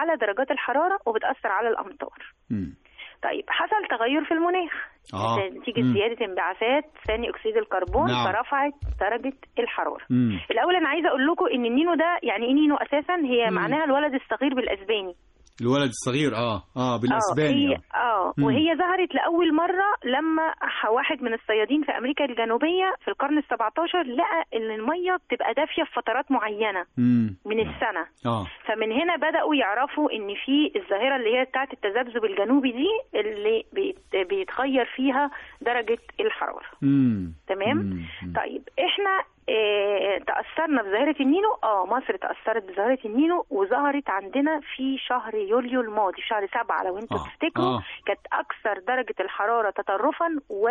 على درجات الحراره وبتاثر على الامطار مم. طيب حصل تغير في المناخ آه. نتيجه مم. زياده انبعاثات ثاني اكسيد الكربون نعم. فرفعت درجه الحراره مم. الاول انا عايزه اقول لكم ان النينو ده يعني ايه نينو اساسا هي مم. معناها الولد الصغير بالاسباني الولد الصغير اه اه بالاسباني اه هي آه. اه مم. وهي ظهرت لاول مره لما ح- واحد من الصيادين في امريكا الجنوبيه في القرن ال 17 لقى ان الميه بتبقى دافيه في فترات معينه مم. من السنه اه فمن هنا بداوا يعرفوا ان في الظاهره اللي هي بتاعه التذبذب الجنوبي دي اللي بيت- بيتغير فيها درجه الحراره مم. تمام مم. مم. طيب احنا اه تاثرنا بظاهره النينو اه مصر تاثرت بظاهره النينو وظهرت عندنا في شهر يوليو الماضي في شهر سبعة لو انتوا آه. تفتكروا آه. كانت اكثر درجه الحراره تطرفا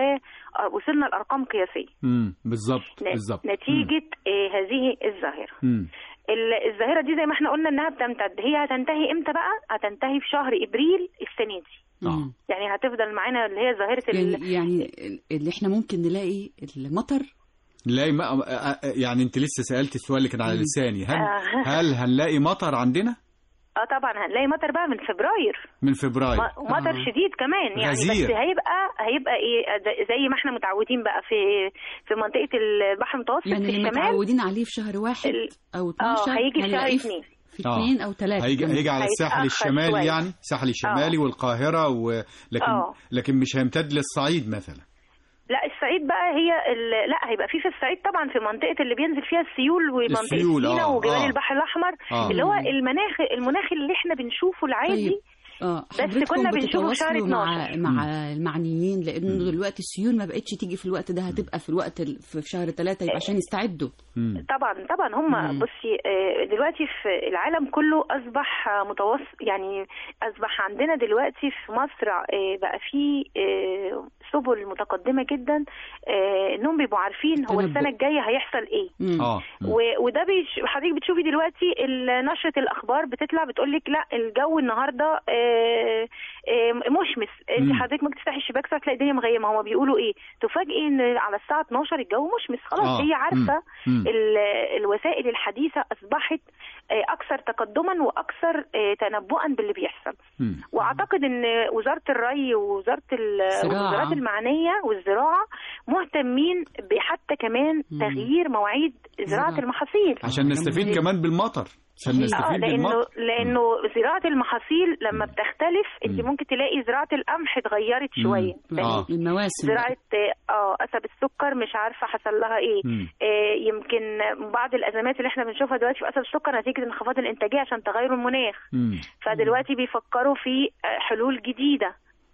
ووصلنا لارقام قياسيه مم. بالظبط ن- بالظبط نتيجه آه هذه الظاهره مم. ال- الظاهره دي زي ما احنا قلنا انها بتمتد هي هتنتهي امتى بقى هتنتهي في شهر ابريل السنه دي آه. مم. يعني هتفضل معانا اللي هي ظاهره ال... يعني يعني اللي احنا ممكن نلاقي المطر نلاقي ما... آه، آه، يعني انت لسه سالت السؤال اللي كان على مم. لساني هل آه. هل هنلاقي مطر عندنا اه طبعا هنلاقي مطر بقى من فبراير من فبراير م- مطر آه. شديد كمان يعني غزير. بس هيبقى هيبقى ايه د- زي ما احنا متعودين بقى في في منطقه البحر المتوسط يعني في اللي الشمال متعودين عليه في شهر واحد ال- او اه 12 هيجي في شهر هنلاقيه في- اتنين في آه. اثنين او ثلاثة هيجي هيجي على الساحل هيتأخر الشمالي شوية. يعني الساحل الشمالي والقاهره و... لكن آه. لكن مش هيمتد للصعيد مثلا لا الصعيد بقى هي ال... لا هيبقى في في الصعيد طبعا في منطقه اللي بينزل فيها السيول ومنطقه السيول، سينا آه، وجبال آه. البحر الاحمر آه. اللي هو المناخ المناخ اللي احنا بنشوفه العادي طيب اه بس حضرتكم كنا بنشوفه في شهر بتتواصلوا مع 12. مع المعنيين لانه دلوقتي السيول ما بقتش تيجي في الوقت ده هتبقى في الوقت ال- في شهر ثلاثة يبقى عشان يستعدوا مم. طبعا طبعا هم مم. بصي آه، دلوقتي في العالم كله اصبح آه، متوسط يعني اصبح عندنا دلوقتي في مصر آه، بقى في آه، سبل متقدمه جدا آه، انهم بيبقوا عارفين هو التنبؤ. السنه الجايه هيحصل ايه مم. اه مم. و- وده بيش... حضرتك بتشوفي دلوقتي ال- نشرة الأخبار بتطلع بتقول لك لا الجو النهارده آه، آه، مشمس انت مم. حضرتك ممكن تفتحي الشباك ساعة تلاقي الدنيا مغيمة هما بيقولوا ايه تفاجئي ان على الساعة 12 الجو مشمس خلاص آه. هي عارفة مم. ال- الوسائل الحديثة أصبحت آه، أكثر تقدما وأكثر آه، تنبؤا باللي بيحصل مم. واعتقد ان وزاره الري ووزاره ال- الزراعة. والوزارات المعنيه والزراعه مهتمين بحتى كمان مم. تغيير مواعيد زراعه زراعة. المحاصيل عشان آه، نستفيد جميل. كمان بالمطر عشان صحيح. اه نستفيد لانه بالمطر لانه زراعه المحاصيل لما بتختلف انت مم. ممكن تلاقي زراعه القمح اتغيرت مم. شويه آه. فاهم؟ المواسم زراعه اه قصب السكر مش عارفه حصل لها ايه مم. آه، يمكن بعض الازمات اللي احنا بنشوفها دلوقتي في قصب السكر نتيجه انخفاض الانتاجيه عشان تغير المناخ مم. فدلوقتي بيفكروا في آه، حلول جديده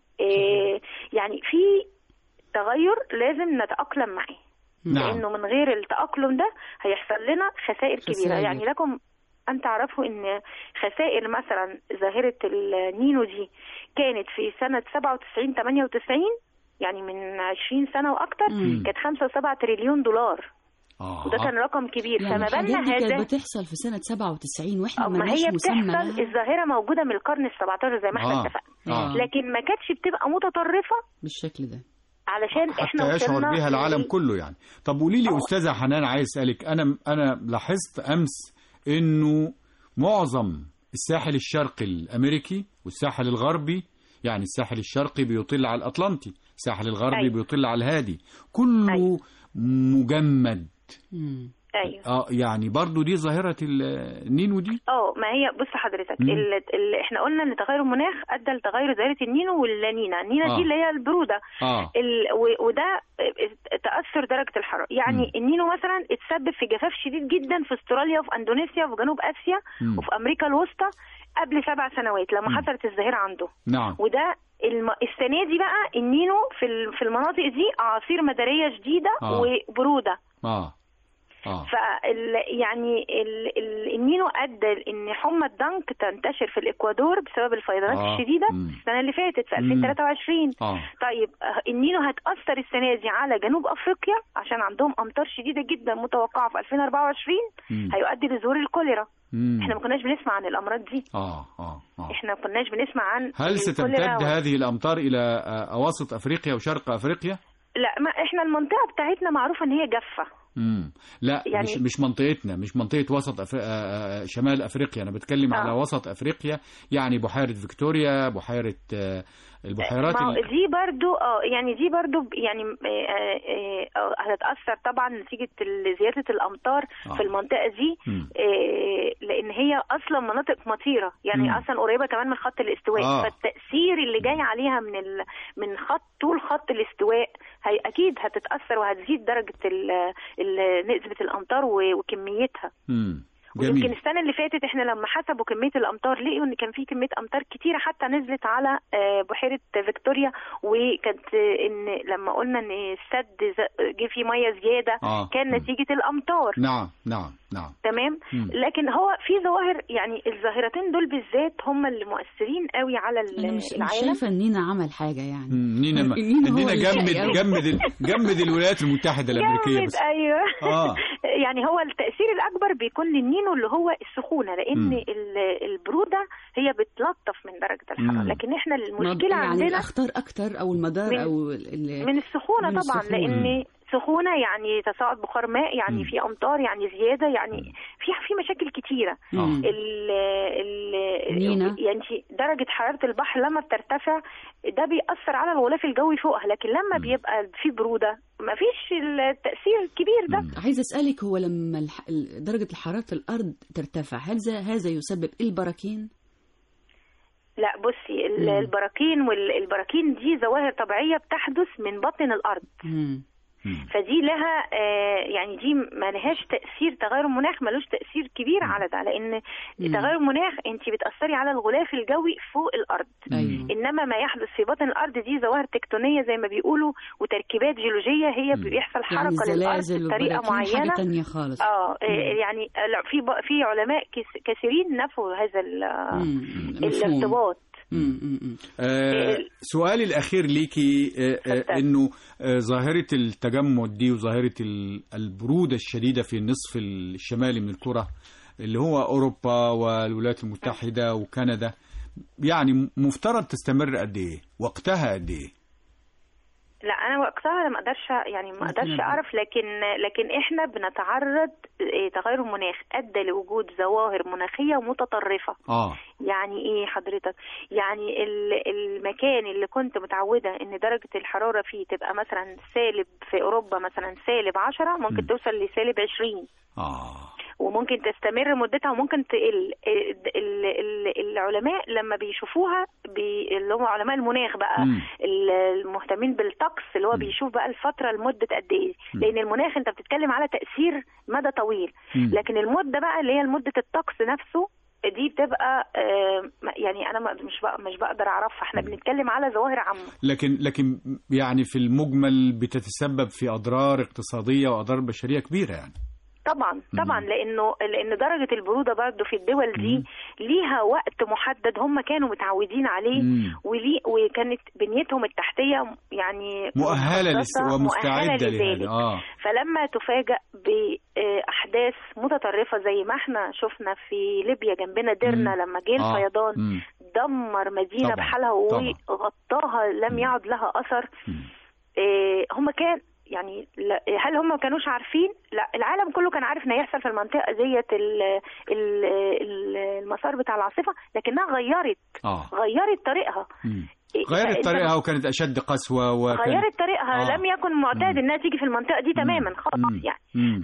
آه، يعني في تغير لازم نتاقلم معاه نعم. لانه من غير التاقلم ده هيحصل لنا خسائر كبيره خسائر. يعني لكم ان تعرفوا ان خسائر مثلا ظاهره النينو دي كانت في سنه 97 98 يعني من 20 سنه واكتر مم. كانت 5 و7 تريليون دولار اه وده كان رقم كبير يعني فما الحاجات بالنا دي كانت هذا بتحصل في سنة 97 واحنا أو ما مالناش هي مسمى بتحصل لها الظاهره موجوده من القرن ال 17 زي ما احنا آه. اتفقنا آه. لكن ما كانتش بتبقى متطرفه بالشكل ده علشان احنا حتى يشعر وصلنا بها العالم ل- كله يعني طب قولي لي آه. استاذه حنان عايز اسالك انا انا لاحظت امس انه معظم الساحل الشرقي الامريكي والساحل الغربي يعني الساحل الشرقي بيطل على الاطلنطي الساحل الغربي أيوة. بيطل على الهادي كله أيوة. مجمد مم. ايوه اه يعني برضو دي ظاهره ال- النينو دي اه ما هي بص حضرتك مم. ال... ال... احنا قلنا ان تغير المناخ ادى لتغير ظاهره النينو واللانينا النينا آه. دي اللي هي البروده اه ال... و... وده تاثر درجه الحراره يعني مم. النينو مثلا اتسبب في جفاف شديد جدا في استراليا وفي اندونيسيا وفي جنوب اسيا مم. وفي امريكا الوسطى قبل سبع سنوات لما مم. حصلت الظاهره عنده نعم وده الم... السنه دي بقى النينو في ال- في المناطق دي اعاصير مداريه شديده آه. وبروده اه اه فال يعني ال... ال... النينو ادى ان حمى الضنك تنتشر في الاكوادور بسبب الفيضانات آه. الشديده مم. السنه اللي فاتت في مم. 2023 اه طيب آه، النينو هتاثر السنه دي على جنوب افريقيا عشان عندهم امطار شديده جدا متوقعه في 2024 مم. هيؤدي لظهور الكوليرا مم. احنا ما كناش بنسمع عن الامراض دي اه اه اه احنا ما كناش بنسمع عن هل الكوليرا ستمتد و- هذه الامطار الى آه، اواسط افريقيا وشرق افريقيا لا ما احنا المنطقه بتاعتنا معروفه ان هي جافه مم. لا يعني- مش مش منطقتنا مش منطقه وسط أفري... آه، آه، شمال افريقيا انا بتكلم آه. على وسط افريقيا يعني بحيره فيكتوريا بحيره آه، البحيرات ما هو ال... دي برضو اه يعني دي برضو ب- يعني آه، آه، آه، هتتأثر طبعا نتيجة ال- زيادة الأمطار آه. في المنطقة دي مم. آه، لأن هي أصلا مناطق مطيرة يعني مم. أصلا قريبة كمان من خط الاستواء آه. فالتأثير اللي جاي عليها من ال... من خط طول خط الاستواء هي أكيد هتتأثر وهتزيد درجة ال... ال... نسبة الأمطار و... وكميتها مم. ويمكن جميل السنه اللي فاتت احنا لما حسبوا كميه الامطار لقوا ان كان في كميه امطار كتيره حتى نزلت على آه، بحيره فيكتوريا وكانت آه، ان لما قلنا ان السد ز- جه فيه ميه زياده آه. كان مم. نتيجه الامطار نعم نعم نعم تمام مم. لكن هو في ظواهر يعني الظاهرتين دول بالذات هم اللي مؤثرين قوي على ال- انا مش مش العالم شايفه ان نينا عمل حاجه يعني مم. نينا ما... نينا هو نينا اللي جمد شقي أوي. جمد ال... جمد الولايات المتحده الامريكيه جامد بس ايوه اه يعني هو التاثير الاكبر بيكون للنينو اللي هو السخونه لان مم. ال- البروده هي بتلطف من درجه الحراره مم. لكن احنا مد- المشكله يعني عندنا الاخطار اكتر او المدار من- او ال- من السخونه من طبعا السخونة. لان سخونه يعني تصاعد بخار ماء يعني مم. في امطار يعني زياده يعني في في مشاكل كتيره مم. ال ال نينا. يعني درجه حراره البحر لما بترتفع ده بيأثر على الغلاف الجوي فوقها لكن لما مم. بيبقى في بروده ما فيش التأثير الكبير ده مم. عايزه اسالك هو لما الح... ال- درجه حراره الارض ترتفع هل ذا- هذا يسبب البراكين لا بصي ال- مم. البراكين والبراكين دي ظواهر طبيعيه بتحدث من باطن الارض مم. مم. فدي لها آه، يعني دي ما لهاش تاثير تغير المناخ ملوش تاثير كبير على ده لان مم. تغير المناخ انت بتاثري على الغلاف الجوي فوق الارض ايوه انما ما يحدث في باطن الارض دي ظواهر تكتونيه زي ما بيقولوا وتركيبات جيولوجيه هي مم. بيحصل يعني حركه للارض الزلازل بطريقه والبراكين حاجه معينه تانية خالص اه مم. آه، يعني ال- في ب- في علماء كس- كثيرين نفوا هذا ال- مم. مفهوم. الارتباط مم. مم. مم. آه سؤالي الأخير ليكي آه آه اتفضل. إنه آه ظاهرة التجمد دي وظاهرة ال- البرودة الشديدة في النصف الشمالي من الكرة اللي هو أوروبا والولايات المتحدة وكندا يعني مفترض تستمر قد إيه؟ وقتها قد إيه؟ لا انا وقتها ما اقدرش يعني ما اقدرش ممكن اعرف لكن لكن احنا بنتعرض إيه، تغير المناخ ادى لوجود ظواهر مناخيه متطرفه آه يعني ايه حضرتك يعني ال- المكان اللي كنت متعوده ان درجه الحراره فيه تبقى مثلا سالب في اوروبا مثلا سالب 10 ممكن م. توصل لسالب 20 آه وممكن تستمر مدتها وممكن تقل ال- ال- ال- العلماء لما بيشوفوها بي اللي هم علماء المناخ بقى مم. ال- المهتمين بالطقس اللي هو مم. بيشوف بقى الفتره لمده قد ايه مم. لان المناخ انت بتتكلم على تاثير مدى طويل مم. لكن المده بقى اللي هي مده الطقس نفسه دي بتبقى آه، يعني انا ما- مش بق- مش بقدر اعرفها احنا بنتكلم على ظواهر عامه لكن لكن يعني في المجمل بتتسبب في أضرار اقتصادية وأضرار بشرية كبيرة يعني طبعا طبعا مم. لانه لان درجه البروده برضه في الدول دي مم. ليها وقت محدد هم كانوا متعودين عليه مم. ولي وكانت بنيتهم التحتيه يعني مؤهلة لس... مخصصة، ومستعدة مؤهلة لهذا لذلك. آه فلما تفاجأ بأحداث متطرفة زي ما احنا شفنا في ليبيا جنبنا ديرنا مم. لما جه آه. الفيضان مم. دمر مدينة طبعاً، بحالها طبعاً. وغطاها لم مم. يعد لها أثر مم. إيه، هم كان يعني لا- هل هم ما كانوش عارفين؟ لا العالم كله كان عارف ان هيحصل في المنطقه ديت ال- ال- ال- المسار بتاع العاصفه لكنها غيرت آه غيرت طريقها مم. إيه، غيرت فأنت- طريقها وكانت أشد قسوة وكان غيرت طريقها آه. لم يكن معتاد مم. انها تيجي في المنطقه دي تماما مم. خالص يعني مم.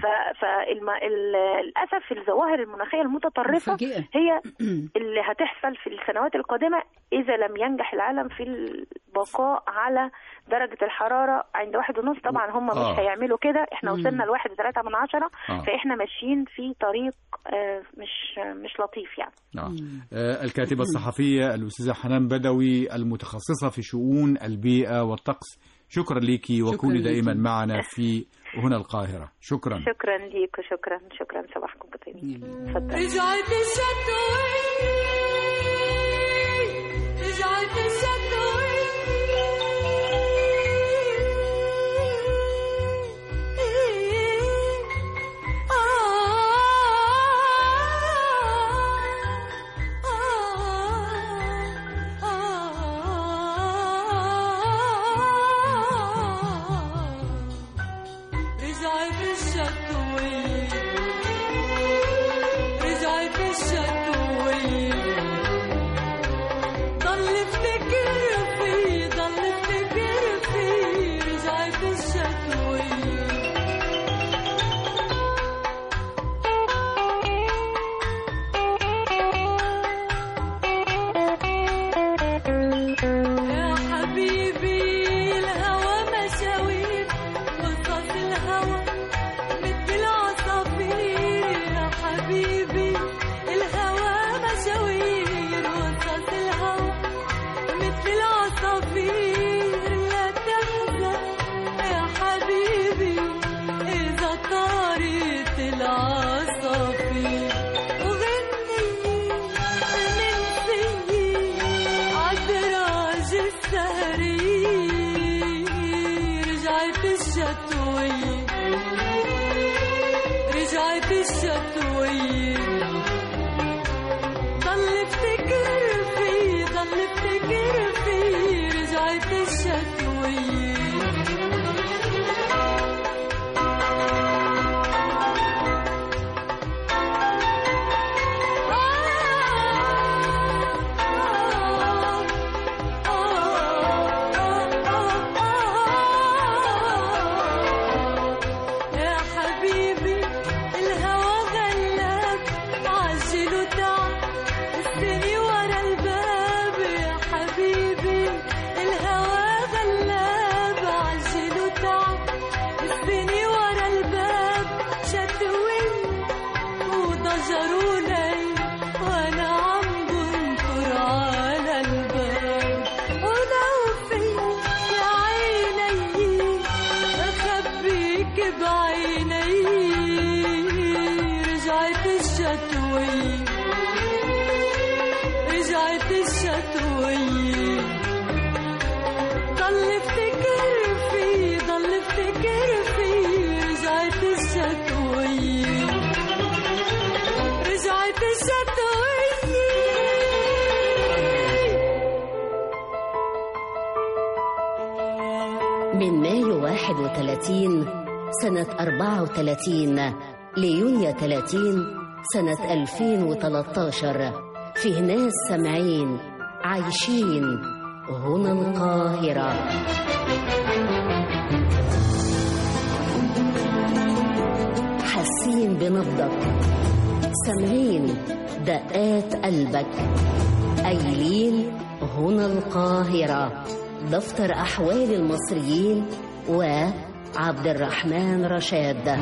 فللاسف الظواهر المناخيه المتطرفه مفاجئة. هي اللي هتحصل في السنوات القادمه اذا لم ينجح العالم في البقاء على درجه الحراره عند واحد ونص طبعا هم آه. مش هيعملوا كده احنا مم. وصلنا لواحد وثلاثة من عشرة آه. فاحنا ماشيين في طريق آه، مش مش لطيف يعني آه. مم. آه، الكاتبة الصحفية الأستاذة حنان بدوي المتخصصة في شؤون البيئة والطقس شكرا ليكي وكوني ليكي. دائما معنا في هنا القاهرة شكرا شكرا ليك وشكرا شكرا صباحكم بخير يلا. اتفضل رجعت الشتوي رجعت الشتوي رجعت الشتوي افتكر فيه ضل افتكر فيه رجعت الشتوية يا حبيبي الهوى مشاوير قصص الهوى مثل العصافير يا حبيبي الهوى مشاوير قصص الهوى مثل العصافير لا تحزن يا حبيبي إذا طارت العصافير وغني من سيي عالدراج السهري رجعت الشتوية رجعت الشتوية ضل افتكر فيه ضل افتكر فيه رجعت الشتوية يا حبيبي الهوى غلاب عجل وتعب السني ورا الباب يا حبيبي الهوى غلاب عجل وتعب السني ورا الباب شتوي وضجروا لي وانا عم بنطر على الباب ولو في يا عيني اخبيك بعيني رجعت الشتوية رجعت الشتوية ضل افتكر فيه ضل افتكر فيه رجعت الشتوية رجعت الشتوية من مايو 31 سنة 34 ليونيو 30 سنة 2013 فيه ناس سامعين عايشين هنا القاهرة حاسين بنبضك سامعين دقات قلبك قايلين هنا القاهرة دفتر أحوال المصريين وعبد الرحمن رشاد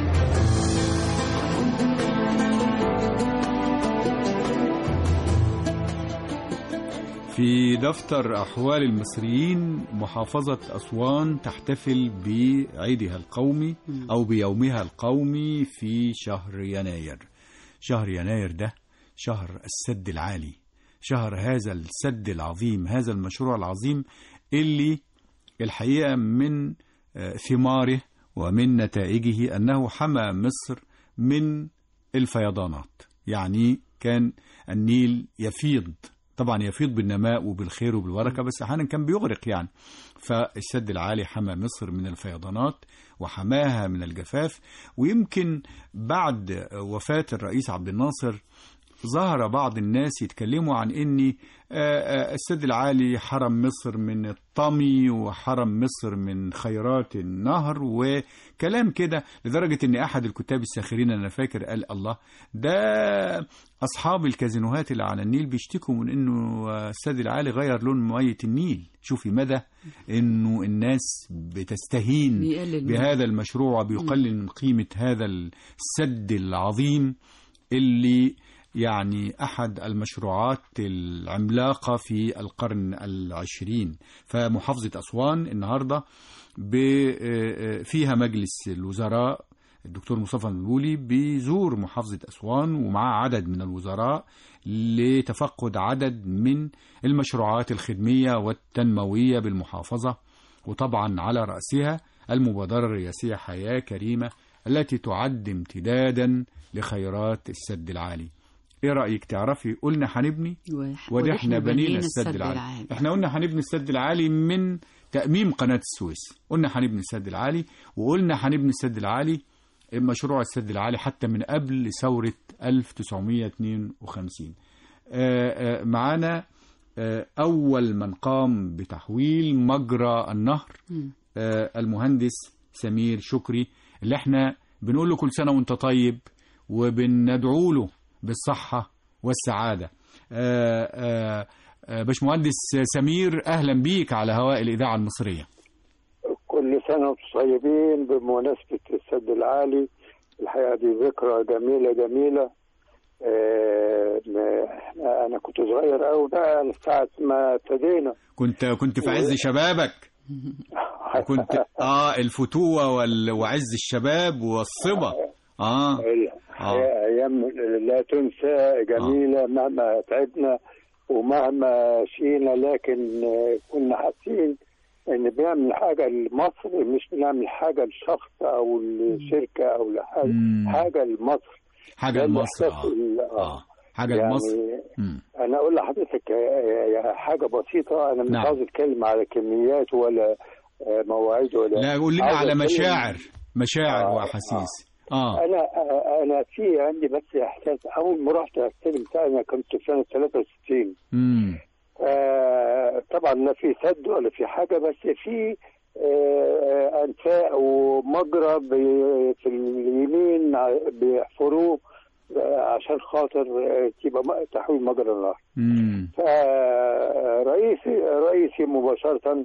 في دفتر أحوال المصريين محافظة أسوان تحتفل بعيدها القومي أو بيومها القومي في شهر يناير شهر يناير ده شهر السد العالي شهر هذا السد العظيم هذا المشروع العظيم اللي الحقيقة من آه، ثماره ومن نتائجه أنه حمى مصر من الفيضانات يعني كان النيل يفيض طبعا يفيض بالنماء وبالخير وبالبركة بس أحيانا كان بيغرق يعني فالسد العالي حمى مصر من الفيضانات وحماها من الجفاف ويمكن بعد وفاة الرئيس عبد الناصر ظهر بعض الناس يتكلموا عن ان آه، آه، السد العالي حرم مصر من الطمي وحرم مصر من خيرات النهر وكلام كده لدرجة ان احد الكتاب الساخرين انا فاكر قال الله ده اصحاب الكازينوهات اللي على النيل بيشتكوا من انه السد العالي غير لون مية النيل شوفي مدى انه الناس بتستهين بيقلل من- بهذا المشروع وبيقلل من قيمة هذا السد العظيم اللي يعني أحد المشروعات العملاقة في القرن العشرين فمحافظة أسوان النهاردة ب- فيها مجلس الوزراء الدكتور مصطفى المدبولي بيزور محافظة أسوان ومعاه عدد من الوزراء لتفقد عدد من المشروعات الخدمية والتنموية بالمحافظة وطبعا على رأسها المبادرة الرئاسية حياة كريمة التي تعد امتدادا لخيرات السد العالي ايه رأيك تعرفي قلنا هنبني وح- ودي احنا بنينا السد العالي احنا قلنا هنبني السد العالي من تأميم قناة السويس قلنا هنبني السد العالي وقلنا هنبني السد العالي مشروع السد العالي حتى من قبل ثورة 1952 آه، آه، معانا آه، أول من قام بتحويل مجرى النهر مم. آه، المهندس سمير شكري اللي احنا بنقول له كل سنة وانت طيب وبندعو له بالصحة والسعادة آه، آه، آه، باشمهندس سمير أهلا بيك على هواء الإذاعة المصرية كل سنة وانتم طيبين بمناسبة السد العالي الحقيقة دي ذكرى جميلة جميلة آه، ما- أنا كنت صغير أوي بقى ساعة ما ابتدينا كنت كنت في عز شبابك كنت اه الفتوة وال... وعز الشباب والصبا اه الحقيقة أيام لا تنسى جميلة مهما تعبنا ومهما شينا لكن آه، كنا حاسين ان بنعمل حاجه لمصر مش بنعمل حاجه لشخص او لشركه او لحاجه مم. حاجه لمصر حاجة ده لمصر الإحساس اه ال- اه حاجة يعني لمصر مم. انا اقول لحضرتك آه، آه، حاجه بسيطه انا مش نعم. عاوز اتكلم على كميات ولا آه، مواعيد ولا لا قول لنا عاوز على أتكلم- مشاعر مشاعر آه، واحاسيس اه انا آه، انا في عندي بس احساس اول ما رحت استلم بتاعي انا كنت في سنه 63 امم آه، طبعا لا في سد ولا في حاجه بس في آه، انفاق ومجرى بي- في اليمين ع- بيحفروه آه، عشان خاطر آه، تبقى م- تحويل مجرى النهر امم فرئيسي رئيسي مباشرة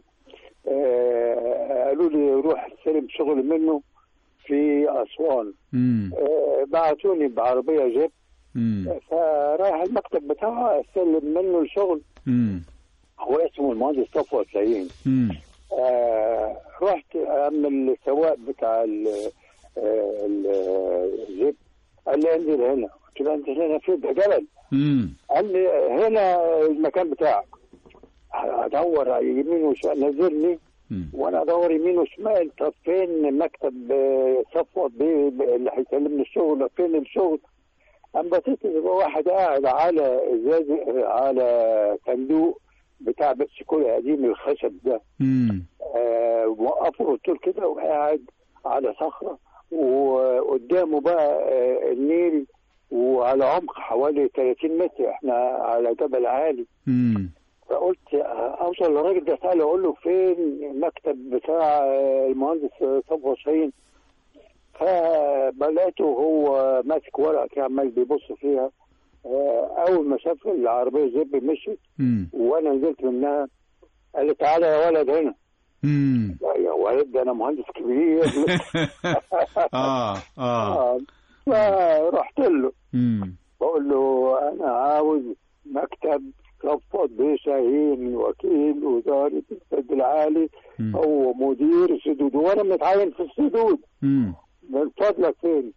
آه، قالوا لي روح استلم شغل منه في أسوان امم آه، بعتوني بعربية جيب امم فرايح المكتب بتاعه استلم منه الشغل امم هو اسمه المهندس صفوة سعيد امم آه رحت اما السواق بتاع ال- آه، ال- الجيب قال لي انزل هنا قلت له انزل هنا فين ده جبل امم قال لي هنا المكان بتاعك ادور على يمين وشمال نزلني وانا ادور يمين وشمال طب فين مكتب آه، صفوت بيه اللي هيسلمني الشغل فين الشغل اما بصيت يبقى واحد قاعد على ازاز على صندوق بتاع بيبسي كولا قديم الخشب ده امم آه، وقفه الطول كده وقاعد على صخره وقدامه بقى آه، النيل وعلى عمق حوالي 30 متر احنا على جبل عالي امم فقلت آه، اوصل للراجل ده اساله اقول له فين المكتب بتاع آه، المهندس صفوة شاهين فبلقيته هو ماسك ورقه كده عمال بيبص فيها آه، اول ما شاف العربيه زب مشيت امم وانا نزلت منها قال لي تعالى يا ولد هنا امم لا يا ولد ده انا مهندس كبير اه اه آه، فرحت له امم بقول له انا عاوز مكتب صفوت بيه شاهين وكيل وزاره السد العالي مم. هو مدير السدود وانا متعين في السدود امم من فضلك فين؟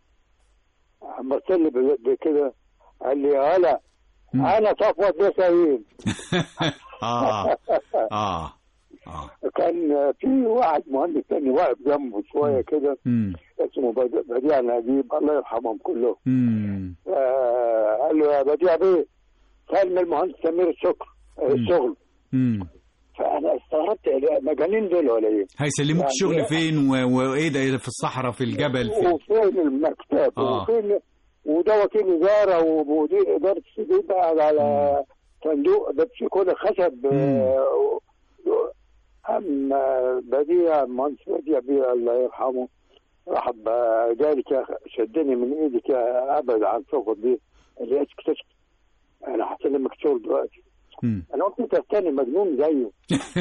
بص لي ب- بكده قال لي هلا مم. انا صفوت بيه شاهين اه اه اه كان في واحد مهندس تاني واقف جنبه شويه كده امم اسمه بديع بديع نجيب الله يرحمهم كلهم امم آه، قال له يا بديع بيه سلم المهندس سمير الشكر آه، الشغل امم فانا استغربت إيه، مجانين دول ولا ايه؟ هيسلموك يعني الشغل فين و- وايه ده في الصحراء في الجبل فين وفين المكتب آه. وفين وده وكيل اداره ومدير اداره السدود قاعد على صندوق بيبسي كولا خشب آه، اما بديع المهندس بديع بيه الله يرحمه راح ب- جالي كده شدني من ايدي كده ابعد عن صفر دي قال لي اسكت اسكت انا هسلمك شغل دلوقتي مم. انا قلت انت استني مجنون زيه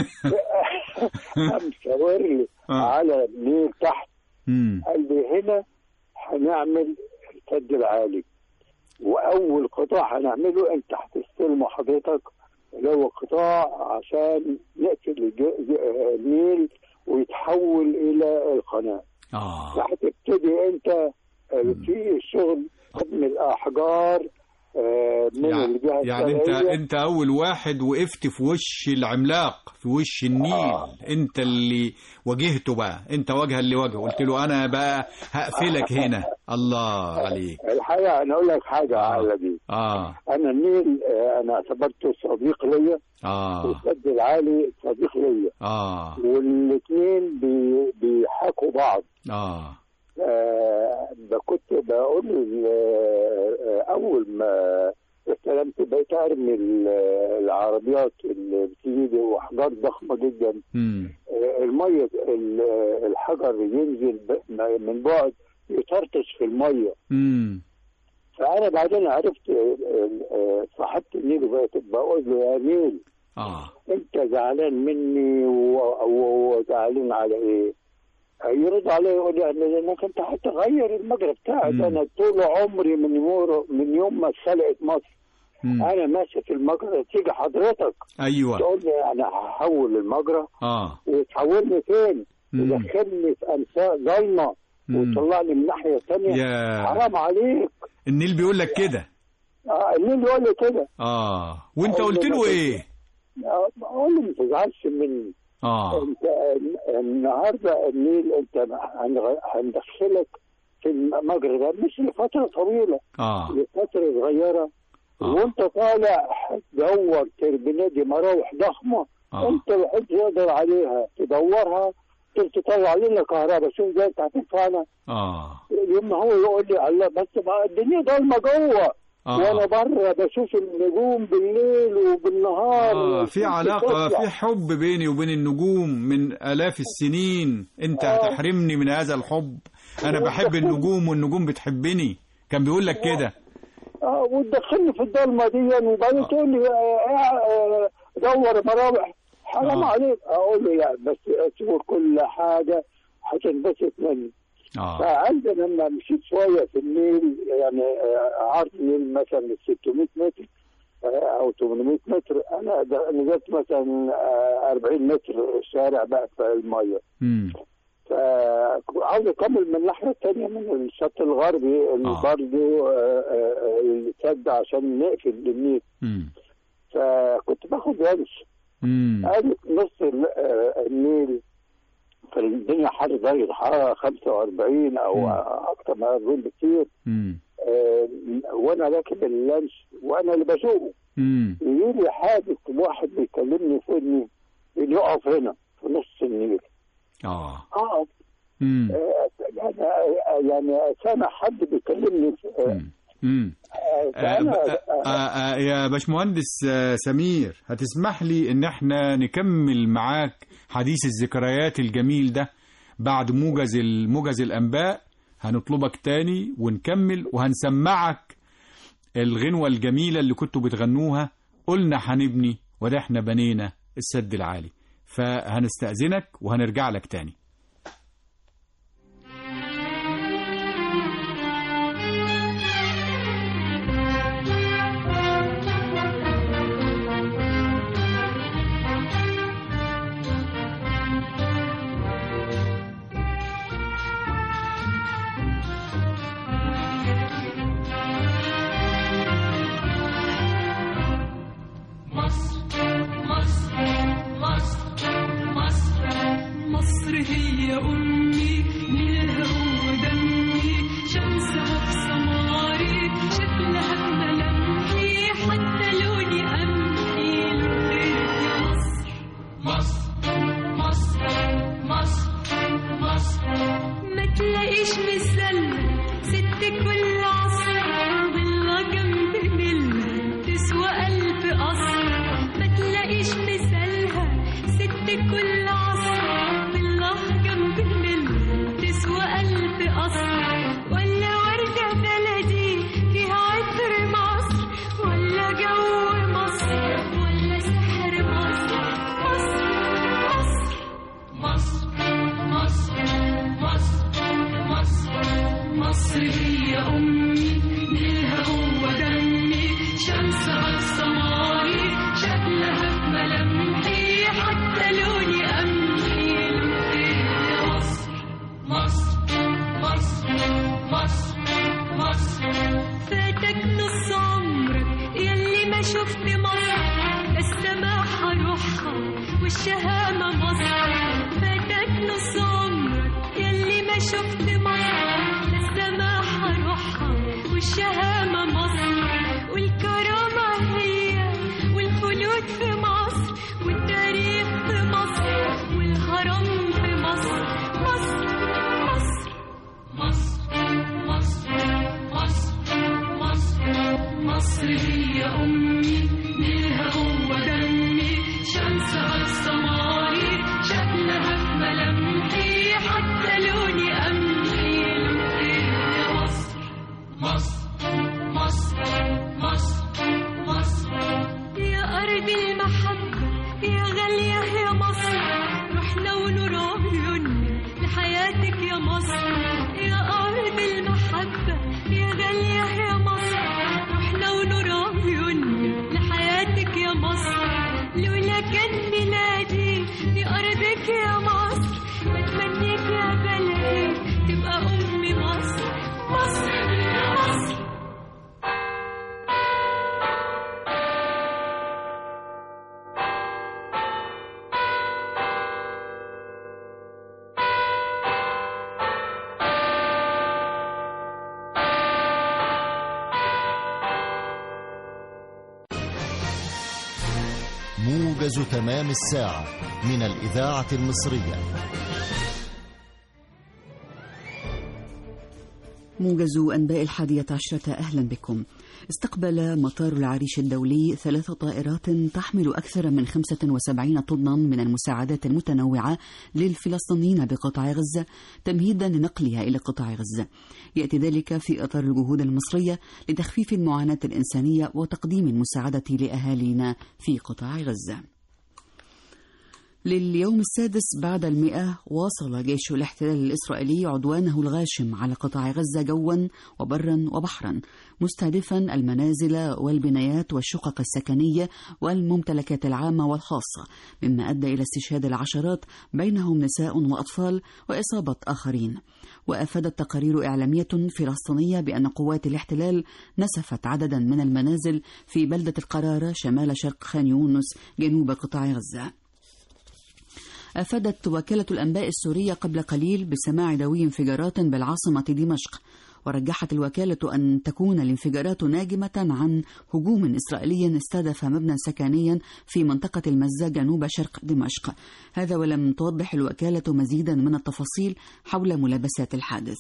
قام شاور لي آه. على النيل تحت مم. قال لي هنا هنعمل السد العالي واول قطاع هنعمله انت هتستلمه حضرتك اللي هو قطاع عشان نقفل الج- ج- النيل ويتحول الى القناه اه فهتبتدي انت آه، في الشغل من الاحجار آه، من يعني, الجهه يعني انت الشرعية. انت اول واحد وقفت في وش العملاق في وش النيل آه. انت اللي واجهته بقى انت وجها اللي واجهه قلت له انا بقى هقفلك هنا الله عليك الحقيقه انا اقول لك حاجه آه. على دي اه انا النيل آه، انا اعتبرته صديق ليا اه والسد العالي صديق ليا اه والاثنين بي- بيحاكوا بعض اه آه، ب- كنت بقول ل- آه، اول ما استلمت بقيت ارمي ال- العربيات اللي بتيجي واحجار ضخمه جدا مم. آه، الميه ال- الحجر ينزل ب- من بعد يطرطش في الميه مم. فانا بعدين عرفت آه، آه، صاحبت النيل وبقيت بقول له يا نيل اه انت زعلان مني و- و- وزعلان على ايه؟ يرد عليه يقول لي أنا- لانك انت هتغير المجرى بتاعك مم. انا طول عمري من يوم من يوم ما اتخلقت مصر مم. انا ماشي في المجرى تيجي حضرتك ايوه تقول لي انا هحول المجرى اه وتحولني فين؟ مم. تدخلني في انفاق ضلمه مم. وتطلعني من الناحيه الثانيه يا حرام عليك النيل بيقول لك كده آه مين يقول لي كده؟ اه وانت أقول قلت له له ما ايه آه، اقول له ما تزعلش مني اه انت النهارده النيل انت هنغ- هندخلك في المجرى ده مش لفتره طويله اه لفتره صغيره آه. وانت طالع هتدور تربينات دي مراوح ضخمه آه. انت الوحيد تقدر عليها تدورها تطلع لنا كهرباء شوف ازاي انت هتنفعنا اه يوم هو يقول لي الله بس ما الدنيا ضلمه جوه آه. وانا بره بشوف النجوم بالليل وبالنهار آه في علاقة بتطلع. في حب بيني وبين النجوم من آلاف السنين أنت آه. هتحرمني من هذا الحب أنا بحب النجوم والنجوم بتحبني كان بيقول لك كده اه وتدخلني في الضلمه دي وبعدين تقول لي آه، آه، دور مراوح حرام آه. عليك اقول له لا بس اشوف كل حاجه هتنبسط مني آه فعندنا لما مشيت شويه في النيل يعني آه، عرض النيل مثلا 600 متر آه، او 800 متر انا د- نزلت مثلا آه، 40 متر شارع بقى في الميه مم. فعاوز اكمل من الناحيه الثانيه من الشط الغربي اللي آه. برضه آه، آه، اللي سد عشان نقفل النيل مم. فكنت باخد لانش مم. قالت نص ال- آه، النيل فالدنيا حر درجة حرارة 45 أو مم. أكتر ما أظن بكتير مم. آه، وأنا راكب اللانش وأنا اللي بسوقه مم. يجي لي حادث واحد بيكلمني في إني إني أقف هنا في نص النيل آه أقف مم. آه، يعني يعني سامع حد بيكلمني في- آه، مم. مم. آه، آه، فأنا ب- آه، آه، يا باشمهندس آه، سمير هتسمح لي ان احنا نكمل معاك حديث الذكريات الجميل ده بعد موجز ال- موجز الانباء هنطلبك تاني ونكمل وهنسمعك الغنوة الجميلة اللي كنتوا بتغنوها قلنا هنبني وده احنا بنينا السد العالي فهنستأذنك وهنرجع لك تاني مصر هي أمي نيلها هو دمي شمسها في سماري شكلها بملامحي حتى لوني قمحي لغيرك يا مصر مصر مصر مصر ما تلاقيش مثال ست كل عصر ضلة جنب نيلها تسوى ألف قصر ما تلاقيش مثالها ست كل عصر ضلة جنب نيلها تسوى ألف قصر ولا وردة بلدي فيها عطر مصر ولا جو مصر ولا سحر مصر مصر مصر مصر مصر مصر مصر هي أمي نيلها هو دمي شمسها في سماري شكلها في ملامحي حتى لوني قمحي لغير يا مصر مصر مصر مصر مصر فاتك نص عمرك يلي ما شفت مصر السماحة روحها والشهامة مصر فاتك نص عمرك يلي ما شفت مصر السماحة روحها والشهامة مصر والكرامة هي والخلود في مصر والتاريخ في مصر والهرم في مصر مصر مصر مصر مصر مصر مصر مصر هي أرض المحبة يا غالية يا مصر رحنا ونور عيوننا لحياتك يا مصر يا أرض المحبة يا غالية يا مصر رحنا ونور عيوننا لحياتك يا مصر لولا كان ميلادي في أرضك يا مصر بتمنيك يا بلدي تبقى أمي مصر مصر مصر موجز تمام الساعة من الإذاعة المصرية موجز أنباء الحادية عشرة أهلا بكم استقبل مطار العريش الدولي ثلاث طائرات تحمل أكثر من 75 طنا من المساعدات المتنوعة للفلسطينيين بقطاع غزة تمهيدا لنقلها إلى قطاع غزة يأتي ذلك في إطار الجهود المصرية لتخفيف المعاناة الإنسانية وتقديم المساعدة لأهالينا في قطاع غزة لليوم السادس بعد المئة واصل جيش الاحتلال الإسرائيلي عدوانه الغاشم على قطاع غزة جوا وبرا وبحرا مستهدفا المنازل والبنايات والشقق السكنية والممتلكات العامة والخاصة مما أدى إلى استشهاد العشرات بينهم نساء وأطفال وإصابة آخرين وأفادت تقارير إعلامية فلسطينية بأن قوات الاحتلال نسفت عددا من المنازل في بلدة القرارة شمال شرق خان يونس جنوب قطاع غزة أفادت وكالة الأنباء السورية قبل قليل بسماع دوي انفجارات بالعاصمة دمشق ورجحت الوكالة أن تكون الانفجارات ناجمة عن هجوم إسرائيلي استهدف مبنى سكنيا في منطقة المزة جنوب شرق دمشق هذا ولم توضح الوكالة مزيدا من التفاصيل حول ملابسات الحادث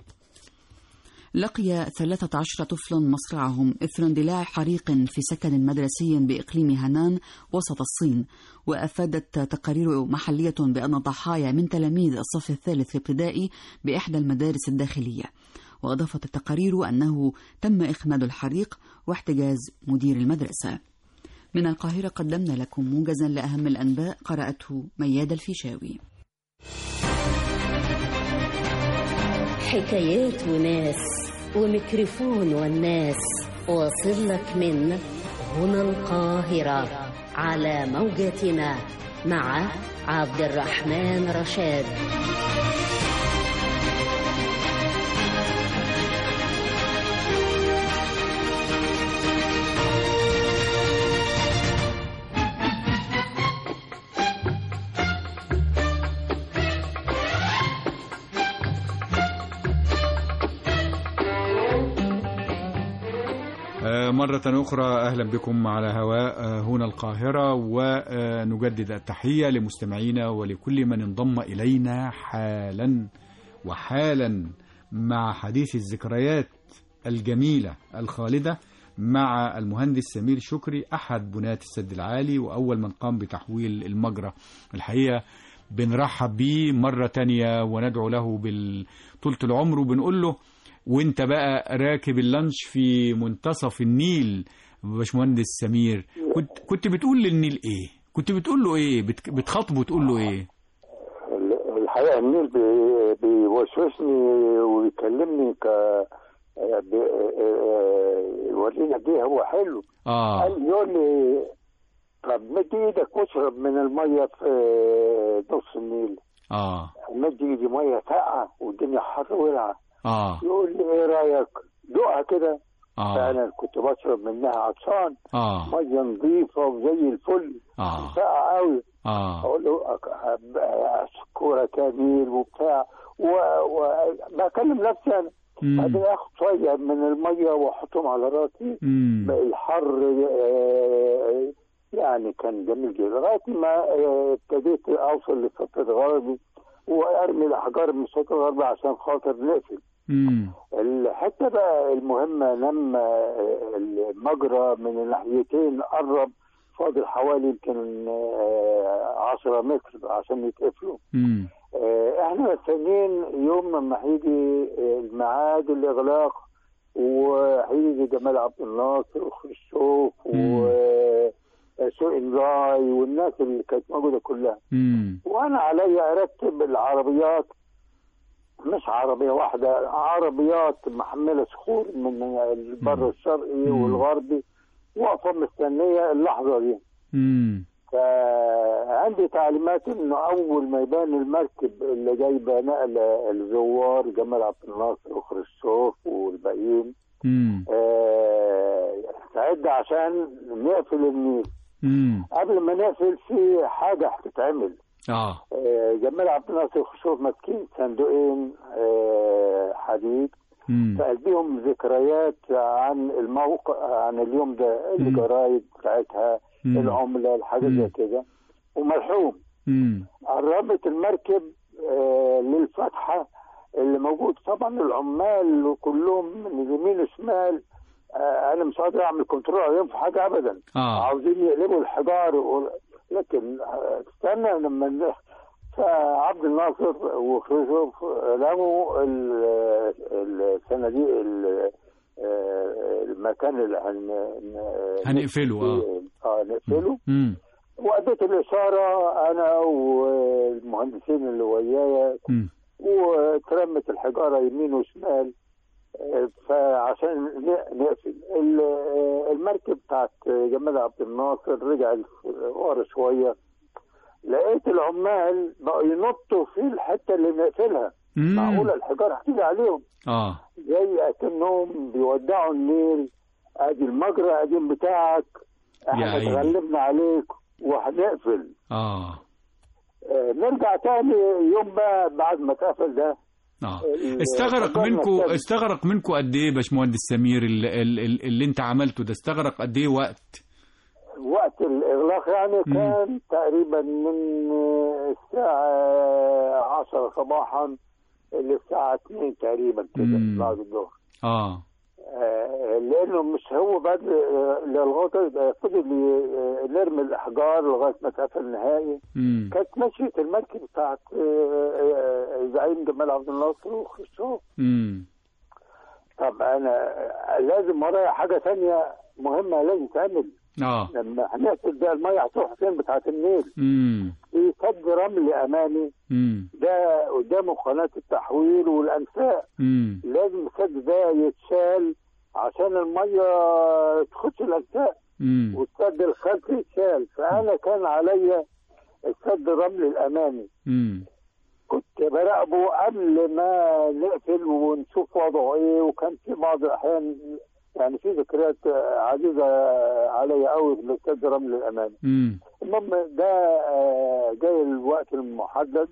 لقي 13 طفلا مصرعهم إثر اندلاع حريق في سكن مدرسي بإقليم هنان وسط الصين وأفادت تقارير محلية بأن الضحايا من تلاميذ الصف الثالث الابتدائي بإحدى المدارس الداخلية وأضافت التقارير أنه تم إخماد الحريق واحتجاز مدير المدرسة من القاهرة قدمنا لكم موجزا لأهم الأنباء قرأته مياد الفيشاوي حكايات وناس وميكروفون والناس واصل لك من هنا القاهرة على موجتنا مع عبد الرحمن رشاد آه، مرة أخرى أهلا بكم على هواء آه، هنا القاهرة ونجدد التحية لمستمعينا ولكل من انضم إلينا حالا وحالا مع حديث الذكريات الجميلة الخالدة مع المهندس سمير شكري أحد بناة السد العالي وأول من قام بتحويل المجرى الحقيقة بنرحب بيه مرة تانية وندعو له بطولة العمر وبنقول له وانت بقى راكب اللانش في منتصف النيل باشمهندس سمير كنت كنت بتقول للنيل ايه كنت بتقول له ايه بت- بتخاطبه تقول له ايه الحقيقه النيل بي- بيوسوسني ويكلمني ك ب- يورينا قد ايه هو حلو اه قال يقول لي طب مد ايدك واشرب من الميه في نص النيل اه مد ايدي ميه ساقعه والدنيا حر ولعه اه يقول لي ايه رايك دوقها كده اه فانا كنت بشرب منها عطشان اه ميه نظيفه وزي الفل اه ساقعه قوي اه اقول له أك- أب- اشكرك يا مير وبتاع وبكلم نفسي انا مم. بعدين اخد شويه من الميه واحطهم على راسي مم. الحر آه، يعني كان جميل جدا لغايه ما آه، ابتديت اوصل للشط الغربي وارمي الاحجار من الشط الغربي عشان خاطر نقفل مم. الحته بقى المهمه لما المجرى من الناحيتين قرب فاضل حوالي يمكن آه، 10 متر عشان يتقفلوا مم. آه، احنا مستنيين يوم ما هيجي الميعاد الاغلاق وهيجي جمال عبد الناصر وخرشوف و... سوق انجاي والناس اللي كانت موجوده كلها مم. وانا عليا ارتب العربيات مش عربيه واحده عربيات محمله صخور من البر الشرقي مم. والغربي واقفه مستنيه اللحظه دي مم. فعندي تعليمات انه اول ما يبان المركب اللي جايبه نقل الزوار جمال عبد الناصر وخرشوف والباقيين مم. آه، استعد عشان نقفل النيل مم. قبل ما نقفل في حاجه هتتعمل اه آه، جمال عبد الناصر وخرشوف ماسكين صندوقين آه، حديد مم. في قلبهم ذكريات عن الموقع عن اليوم ده مم. الجرايد بتاعتها مم. العمله الحاجات زي مم. كده وملحوم مم. قربت المركب آه، للفتحه اللي موجود طبعا العمال كلهم من يمين وشمال آه، انا مش قادر اعمل كنترول عليهم في حاجه ابدا اه عاوزين يقلبوا الحجار و... لكن آه، استنى لما ن- فعبد الناصر وخرشوف رموا ال- الصناديق ال- آه، المكان اللي هن... ن- هنقفله اه اه نقفله مم. واديت الاشاره انا والمهندسين اللي ويايا مم. وترمت الحجاره يمين وشمال آه، فعشان ن- نقفل ال- آه، المركب بتاعت جمال عبد الناصر رجع ورا شويه لقيت العمال بقوا ينطوا في الحته اللي نقفلها مم. معقوله الحجاره هتيجي عليهم اه زي اكنهم بيودعوا النيل ادي المجرى قديم بتاعك يا احنا عيني. اتغلبنا عليك وهنقفل اه آه، نرجع تاني يوم بقى بعد ما اتقفل ده اه ال- استغرق فكرنا منكم السبب. استغرق منكم قد ايه يا باشمهندس سمير اللي, اللي, اللي انت عملته ده استغرق قد ايه وقت وقت الاغلاق يعني مم. كان تقريبا من آه، الساعه 10 صباحا للساعه 2 تقريبا كده مم. بعد الظهر اه آه، لانه مش هو بعد آه، للغايه آه، فضل ي- آه، نرمي الاحجار لغايه ما اتقفل نهائي مم. كانت مشية المركب بتاعت آه، آه، زعيم جمال عبد الناصر وخرشوف مم. طب انا لازم ورايا حاجه ثانيه مهمه لازم تعمل اه لما هنقفل ده الميه هتروح فين بتاعت النيل مم. في سد رمل امامي مم. ده قدامه قناه التحويل والانفاق مم. لازم السد ده يتشال عشان الميه تخش الانفاق مم. والسد الخلفي يتشال فانا كان عليا السد الرمل الامامي مم. كنت براقبه قبل ما نقفل ونشوف وضعه ايه وكان في بعض الاحيان يعني في ذكريات عزيزه عليا قوي للاستاذ رمل الامامي مم. المهم ده آه، جاي الوقت المحدد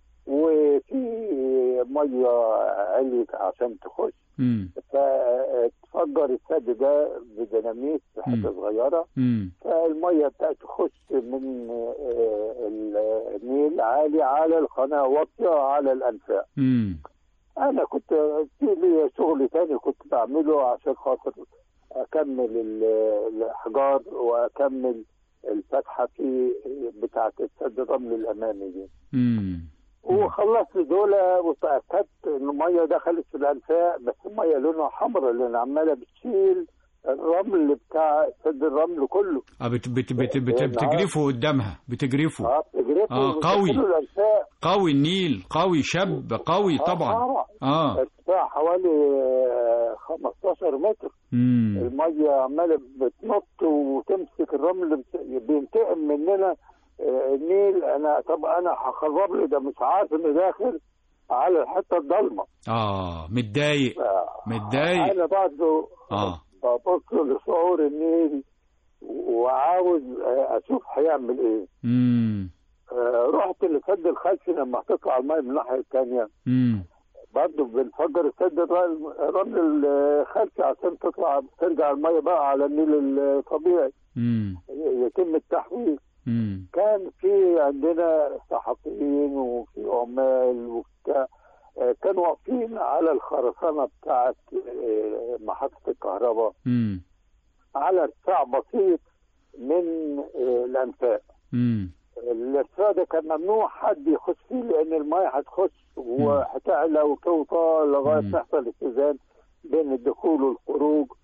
وفي ميه عليت عشان تخش مم. فتفجر السد ده بديناميت في مم. حته صغيره مم. فالميه بتاعت تخش من آه، النيل عالي على القناه واطيه على الانفاق مم. انا كنت في لي شغل تاني كنت بعمله عشان خاطر اكمل ال- الاحجار واكمل الفتحه في بتاعه السد الرمل الامامي دي مم. وخلصت دول وتاكدت ان الميه دخلت في الانفاق بس الميه لونها حمراء لان عماله بتشيل الرمل بتاع سد الرمل كله اه بت بت بت بت بتجرفه قدامها بتجرفه اه بتجرفه آه، قوي. وتدخله الانفاق قوي النيل قوي شاب قوي طبعا اه ارتفاع حوالي آه، 15 متر مم. الميه عماله بتنط وتمسك الرمل بت- بينتقم مننا آه، النيل انا طب انا هخرب له ده مش عارف انه داخل على الحته الضلمه اه متضايق آه، متضايق انا برضه اه ببص لشعور النيل وعاوز آه، اشوف هيعمل ايه مم. آه، رحت لسد الخلفي لما هتطلع الميه من الناحيه الثانيه مم. برضه بنفجر السد الر- الرمل الخلفي عشان تطلع ترجع الميه بقى على النيل الطبيعي مم. يتم التحويل مم. كان في عندنا صحفيين وفي عمال وبتاع آه، كانوا واقفين على الخرسانه بتاعت آه، محطه الكهرباء مم. على ارتفاع بسيط من آه، الانفاق مم. الارتفاع ده كان ممنوع حد يخش فيه لان الميه هتخش وهتعلى وتوطى لغايه مم. ما يحصل اتزان بين الدخول والخروج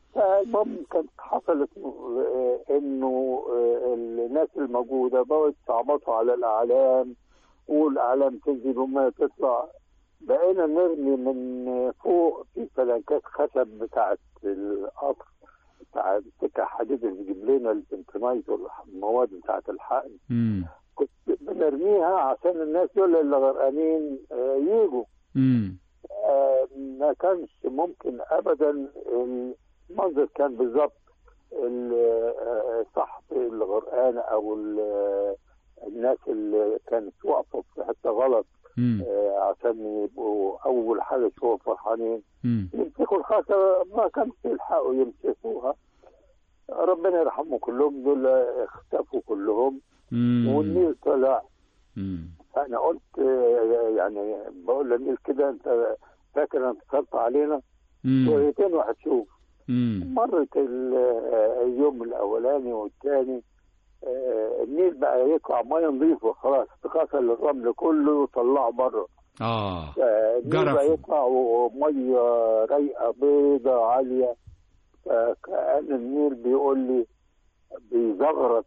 فالمهم كانت حصلت آه، انه آه، الناس الموجوده بقوا يستعبطوا على الاعلام والاعلام تنزل وما تطلع بقينا نرمي من فوق في فلنكات خشب بتاعت القطر بتاع السكه حديد اللي بيجيب لنا البنتمايت والمواد بتاعت الحقن مم. كنت بنرميها عشان الناس دول اللي غرقانين آه، يجوا مم. آه، ما كانش ممكن ابدا المنظر كان بالظبط ال- آه، صاحب الغرقان او ال- الناس اللي كانت واقفه في حته غلط مم. آه، عشان يبقوا اول حاجه يشوفوا فرحانين مم. يمسكوا الخاتم ما كانش يلحقوا يمسكوها ربنا يرحمهم كلهم دول اختفوا كلهم مم. والنيل طلع مم. انا قلت آه، يعني بقول للنيل كده انت فاكر انت اتصلت علينا مم. شويتين وهتشوف مم. مرت ال- آه، اليوم الاولاني والثاني آه، النيل بقى يطلع ميه نظيفه خلاص تغسل الرمل كله وطلعه بره اه النيل بقى جرفوا. يطلع وميه رايقه بيضه عاليه فكان النيل بيقول لي بيزغرط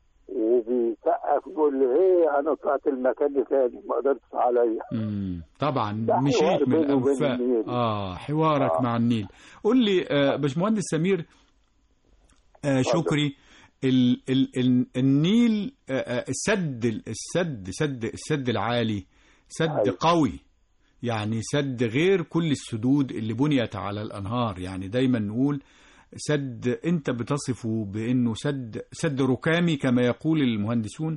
وبيسقف بيقول لي ايه انا طلعت المكان ده تاني ما قدرتش عليا مم. طبعا ده مشيت حوار من بينه وبين الانفاق النيل. اه حوارك آه. مع النيل قول لي آه باشمهندس سمير آه شكري ال ال ال النيل آه آه، السد السد سد السد العالي سد أيوة. قوي يعني سد غير كل السدود اللي بنيت على الانهار يعني دايما نقول سد انت بتصفه بانه سد سد ركامي كما يقول المهندسون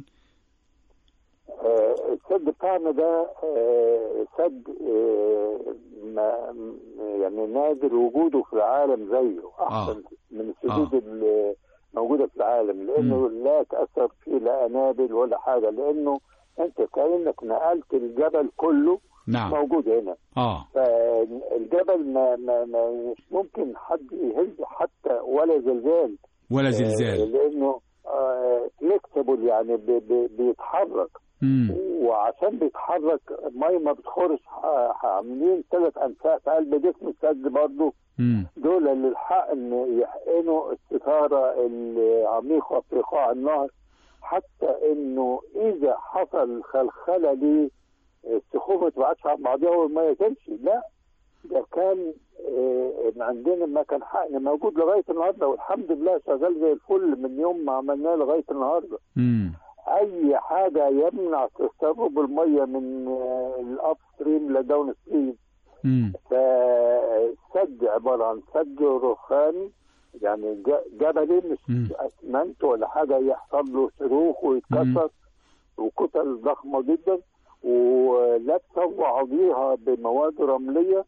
آه، السد بتاعنا ده آه، سد آه، ما يعني نادر وجوده في العالم زيه احسن من السدود اللي موجوده في العالم لانه لا تاثر فيه لا انابل ولا حاجه لانه انت كانك نقلت الجبل كله نعم موجود هنا اه فالجبل ما, ما, ما مش ممكن حد يهز حتى ولا زلزال ولا آه، زلزال لانه فليكسبل يعني بي- بي- بيتحرك مم. وعشان بيتحرك الميه ما بتخرج ح- عاملين ثلاث انفاق في قلب جسم السد برضه مم. دول اللي الحقن يحقنوا الستاره العميقه في قاع النهر حتى انه اذا حصل خلخله دي السخوف ما تبعدش عن بعضها والميه تمشي لا ده كان آه، عندنا ما كان حقن موجود لغايه النهارده والحمد لله شغال زي الفل من يوم ما عملناه لغايه النهارده مم. اي حاجه يمنع تسرب الميه من الاب ستريم لداون ستريم مم. فالسد عباره عن سد رخامي يعني ج- جبلي مش مم. اسمنت ولا حاجه يحصل له صاروخ ويتكسر وكتل ضخمه جدا ولابسه بعضيها بمواد رمليه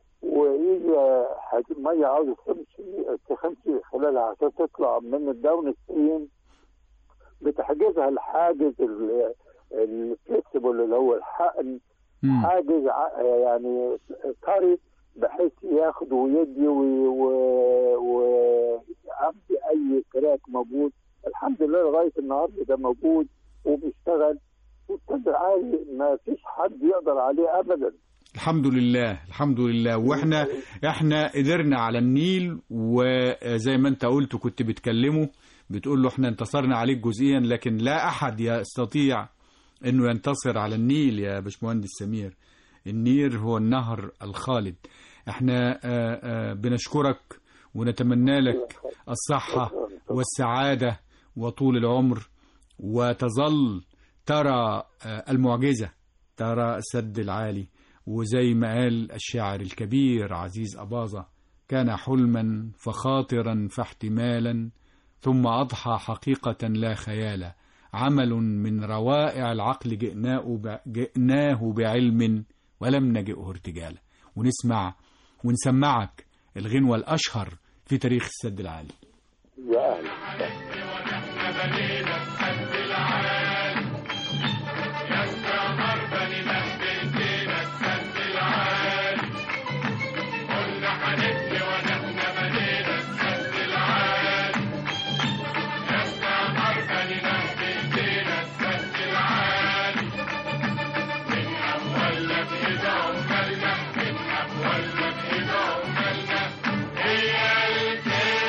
واذا حاج- ميه عاوزه تمشي تمشي خلالها عشان تطلع من الداون ستريم بتحجزها الحاجز ال- الفليكسبل اللي هو الحقن مم. حاجز ع- يعني طري بحيث ياخد ويدي وي- و- ويعبي اي كراك موجود الحمد لله لغايه النهارده ده موجود وبيشتغل والسد العالي ما فيش حد يقدر عليه ابدا الحمد لله الحمد لله واحنا احنا قدرنا على النيل وزي ما انت قلت كنت بتكلمه بتقول له احنا انتصرنا عليك جزئيا لكن لا احد يستطيع انه ينتصر على النيل يا باشمهندس سمير النيل هو النهر الخالد احنا آه، آه، بنشكرك ونتمنى لك الصحة والسعادة وطول العمر وتظل ترى آه، المعجزة ترى السد العالي وزي ما قال الشاعر الكبير عزيز أباظة كان حلما فخاطرا فاحتمالا ثم أضحى حقيقة لا خيالا عمل من روائع العقل جئناه ب- جئناه بعلم ولم نجئه ارتجالا ونسمع ونسمعك الغنوة الأشهر في تاريخ السد العالي يا اهلا هي الكلمة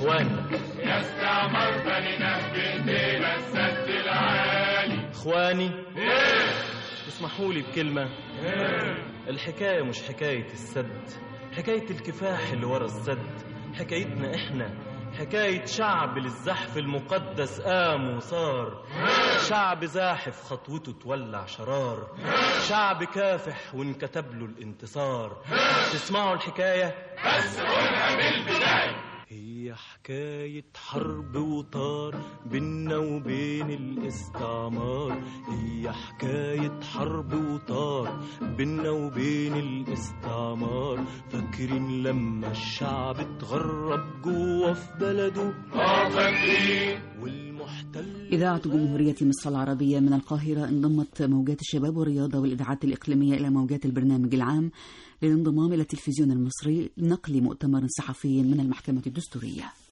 اخواني يا استعمار بنينا بايدينا السد العالي اخواني ايه اسمحوا لي بكلمة الحكاية مش حكاية السد حكاية الكفاح اللي ورا السد حكايتنا احنا حكاية شعب للزحف المقدس قام وصار شعب زاحف خطوته تولع شرار شعب كافح وانكتب له الانتصار تسمعوا الحكاية بس قولها بالبداية هي حكاية حرب وطار بينا وبين الاستعمار هي حكاية حرب وطار بينا وبين الاستعمار فاكرين لما الشعب اتغرب جوه في بلده اه فاكرين والمحتل إذاعة جمهورية مصر العربية من القاهرة انضمت موجات الشباب والرياضة والإذاعات الإقليمية إلى موجات البرنامج العام للانضمام إلى التلفزيون المصري لنقل مؤتمر صحفي من المحكمة الدستورية